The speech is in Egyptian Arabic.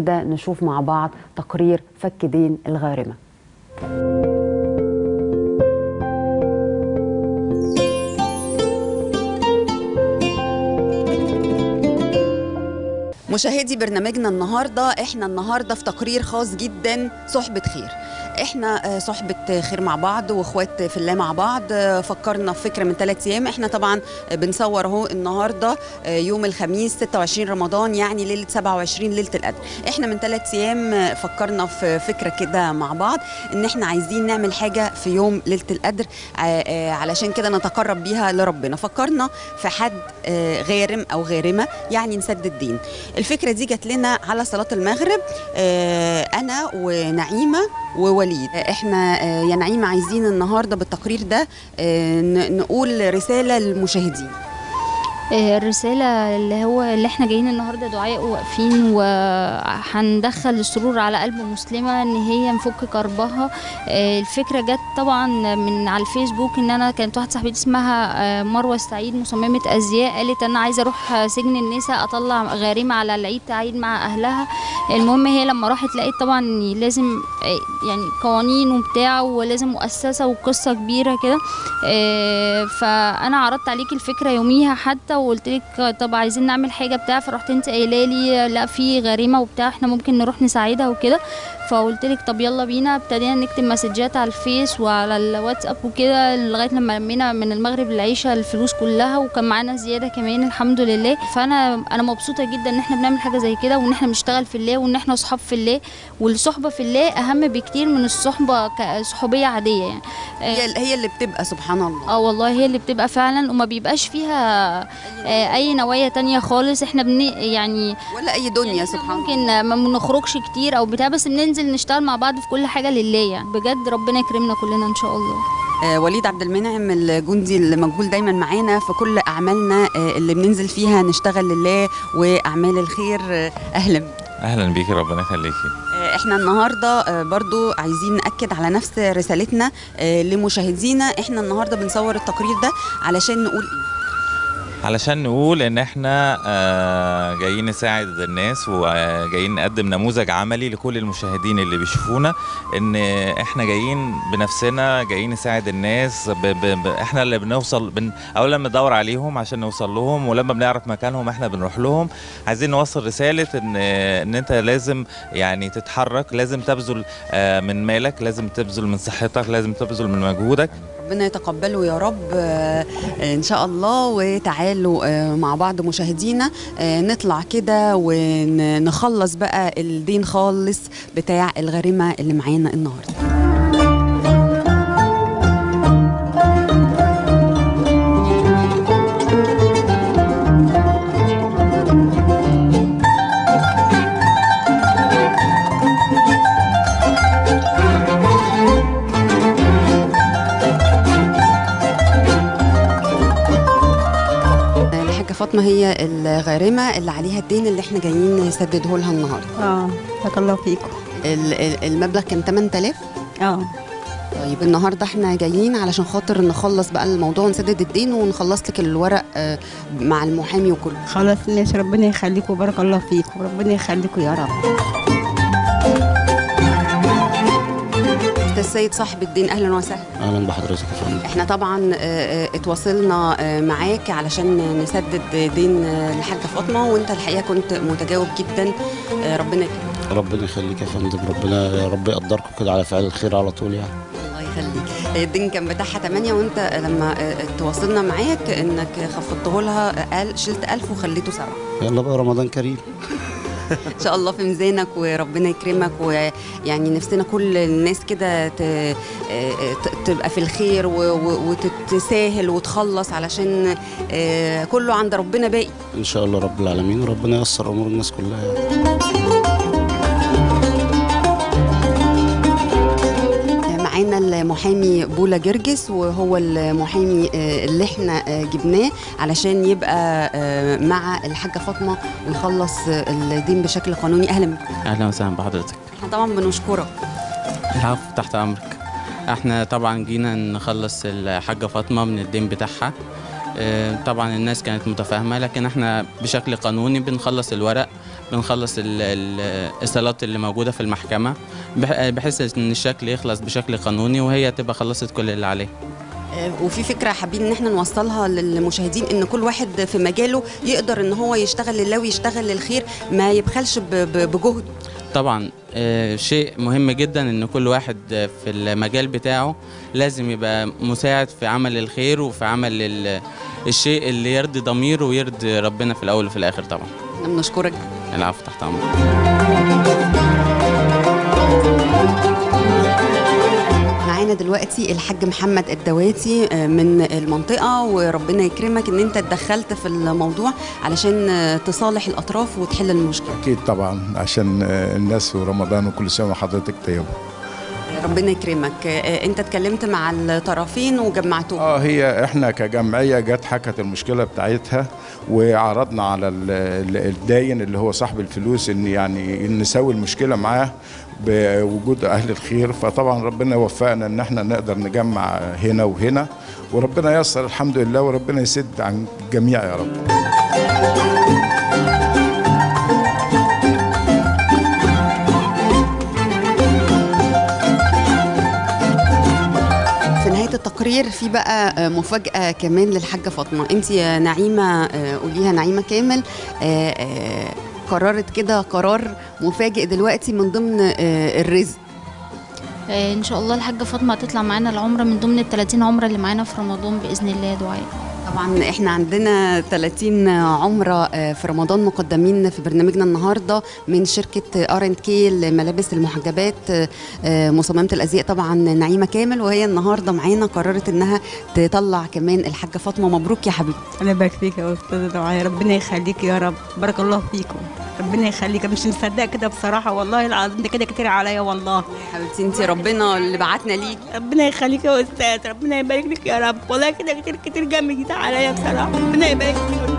كده نشوف مع بعض تقرير فك دين الغارمه مشاهدي برنامجنا النهارده احنا النهارده في تقرير خاص جدا صحبه خير احنا آه، صحبة خير مع بعض واخوات في الله مع بعض آه، فكرنا في فكرة من ثلاث ايام احنا طبعا آه، بنصور اهو النهارده آه، يوم الخميس 26 رمضان يعني ليلة 27 ليلة القدر احنا من ثلاث ايام آه، فكرنا في فكرة كده مع بعض ان احنا عايزين نعمل حاجة في يوم ليلة القدر آه، آه، علشان كده نتقرب بيها لربنا فكرنا في حد آه، غارم او غارمة يعني نسدد دين الفكرة دي جات لنا على صلاة المغرب آه، انا ونعيمة ووليد آه، احنا آه، يا نعيمة عايزين النهاردة بالتقرير ده آه، ن- نقول رسالة للمشاهدين آه، الرسالة اللي هو اللي احنا جايين النهارده دعاء وواقفين وهندخل السرور على قلب مسلمة ان هي نفك كربها آه، الفكرة جت طبعا من على الفيسبوك ان انا كانت واحدة صاحبتي اسمها آه، مروة السعيد مصممة ازياء قالت انا عايزة اروح آه، سجن النساء اطلع غارمة على العيد تعيد مع اهلها المهم هي لما راحت لقيت طبعا إن لازم آه، يعني قوانين وبتاع ولازم مؤسسة وقصة كبيرة كده آه، فانا عرضت عليك الفكره يوميها حتى وقلت لك طب عايزين نعمل حاجه بتاع فرحت انت قايله لي لا في غريمه وبتاع احنا ممكن نروح نساعدها وكده فقلت لك طب يلا بينا ابتدينا نكتب مسجات على الفيس وعلى الواتساب وكده لغايه لما لمينا من المغرب للعيشه الفلوس كلها وكان معانا زياده كمان الحمد لله فانا انا مبسوطه جدا ان احنا بنعمل حاجه زي كده وان احنا بنشتغل في الله وان احنا صحاب في الله والصحبه في الله اهم بكتير من الصحبه كصحوبيه عاديه يعني هي هي اللي بتبقى سبحان الله اه والله هي اللي بتبقى فعلا وما بيبقاش فيها آه، اي نوايا تانية خالص احنا بن يعني ولا اي دنيا إحنا سبحان الله ممكن ما بنخرجش كتير او بتاع بس بننزل نشتغل مع بعض في كل حاجه لله يعني بجد ربنا يكرمنا كلنا ان شاء الله آه، وليد عبد المنعم الجندي اللي مجهول دايما معانا في كل اعمالنا آه، اللي بننزل فيها نشتغل لله واعمال الخير آه، اهلا بيك. اهلا بيكي ربنا يخليكي آه، احنا النهارده آه، برضو عايزين ناكد على نفس رسالتنا آه، لمشاهدينا احنا النهارده بنصور التقرير ده علشان نقول ايه علشان نقول ان احنا آه، جايين نساعد الناس وجايين نقدم نموذج عملي لكل المشاهدين اللي بيشوفونا ان احنا جايين بنفسنا جايين نساعد الناس ب ب ب احنا اللي بنوصل بن اولا بندور عليهم عشان نوصل لهم ولما بنعرف مكانهم احنا بنروح لهم عايزين نوصل رساله ان ان انت لازم يعني تتحرك لازم تبذل آه، من مالك لازم تبذل من صحتك لازم تبذل من مجهودك ربنا يتقبله يا رب آه، آه، ان شاء الله وتعالوا آه، مع بعض مشاهدينا آه، نطلع كده ونخلص بقى الدين خالص بتاع الغريمه اللي معانا النهارده الحاجه فاطمه هي الغارمه اللي عليها الدين اللي احنا جايين نسدده لها النهارده اه بارك الله فيكم ال- ال- المبلغ كان 8000 اه طيب النهارده احنا جايين علشان خاطر نخلص بقى الموضوع ونسدد الدين ونخلص لك الورق آه، مع المحامي وكله خلاص ماشي ربنا يخليكم بارك الله فيكم ربنا يخليكم يا رب استاذ السيد صاحب الدين اهلا وسهلا اهلا بحضرتك يا فندم احنا طبعا آه، آه، اتواصلنا آه، معاك علشان نسدد دين آه، الحاجه فاطمه وانت الحقيقه كنت متجاوب جدا آه، ربنا يكرمك ربنا يخليك يا فندم ربنا يا رب يقدركم كده على فعل الخير على طول يعني الله يخليك الدين كان بتاعها 8 وانت لما آه، تواصلنا معاك انك خفضته لها قال شلت 1000 وخليته 7 يلا بقى رمضان كريم ان شاء الله في ميزانك وربنا يكرمك ويعني نفسنا كل الناس كده ت- ت- تبقى في الخير و- و- وتتساهل وتخلص علشان آه، كله عند ربنا باقي ان شاء الله رب العالمين وربنا ييسر امور الناس كلها يعني. معانا المحامي بولا جرجس وهو المحامي آه، اللي احنا آه، جبناه علشان يبقى آه، مع الحاجه فاطمه ويخلص آه، الدين بشكل قانوني اهلا بك اهلا وسهلا بحضرتك احنا طبعا بنشكرك العفو تحت امرك احنا طبعا جينا نخلص الحاجه فاطمه من الدين بتاعها اه، طبعا الناس كانت متفاهمه لكن احنا بشكل قانوني بنخلص الورق بنخلص ال- ال- الصلاة اللي موجودة في المحكمة بح- بحيث ان الشكل يخلص بشكل قانوني وهي تبقى خلصت كل اللي عليه آه، وفي فكره حابين ان احنا نوصلها للمشاهدين ان كل واحد في مجاله يقدر ان هو يشتغل لله ويشتغل للخير ما يبخلش ب- ب- بجهد طبعا آه، شيء مهم جدا ان كل واحد آه، في المجال بتاعه لازم يبقى مساعد في عمل الخير وفي عمل ال- الشيء اللي يرضي ضميره ويرضي ربنا في الاول وفي الاخر طبعا احنا بنشكرك العفو تحت امرك معانا دلوقتي الحاج محمد الدواتي آه، من المنطقه وربنا يكرمك ان انت اتدخلت في الموضوع علشان آه، تصالح الاطراف وتحل المشكله اكيد طبعا عشان آه، الناس ورمضان وكل سنه وحضرتك طيبه ربنا يكرمك آه، انت اتكلمت مع الطرفين وجمعتوهم اه هي احنا كجمعيه جت حكت المشكله بتاعتها وعرضنا على ال- ال- الداين اللي هو صاحب الفلوس ان يعني نسوي المشكله معاه بوجود اهل الخير فطبعا ربنا وفقنا ان احنا نقدر نجمع هنا وهنا وربنا ييسر الحمد لله وربنا يسد عن الجميع يا رب في نهايه التقرير في بقى آه، مفاجاه كمان للحاجه فاطمه انت يا نعيمه آه، قوليها نعيمه كامل آه، آه، قررت كده قرار مفاجئ دلوقتي من ضمن آه، الرزق آه، ان شاء الله الحاجه فاطمه هتطلع معانا العمره من ضمن ال 30 عمره اللي معانا في رمضان باذن الله يا دعاء طبعا احنا عندنا 30 عمره آه، في رمضان مقدمين في برنامجنا النهارده من شركه ار اند كي لملابس المحجبات آه، آه، مصممه الازياء طبعا نعيمه كامل وهي النهارده معانا قررت انها تطلع كمان الحاجه فاطمه مبروك يا حبيبتي انا يبارك فيك يا استاذه دعاء ربنا يخليك يا رب بارك الله فيكم ربنا يخليك مش مصدقه كده بصراحه والله العظيم ده كده كتير عليا والله حبيبتي انت ربنا اللي بعتنا ليك ربنا يخليك يا استاذ ربنا يبارك لك يا رب والله كده كتير كتير جامد عليا بصراحه ربنا يبارك فيك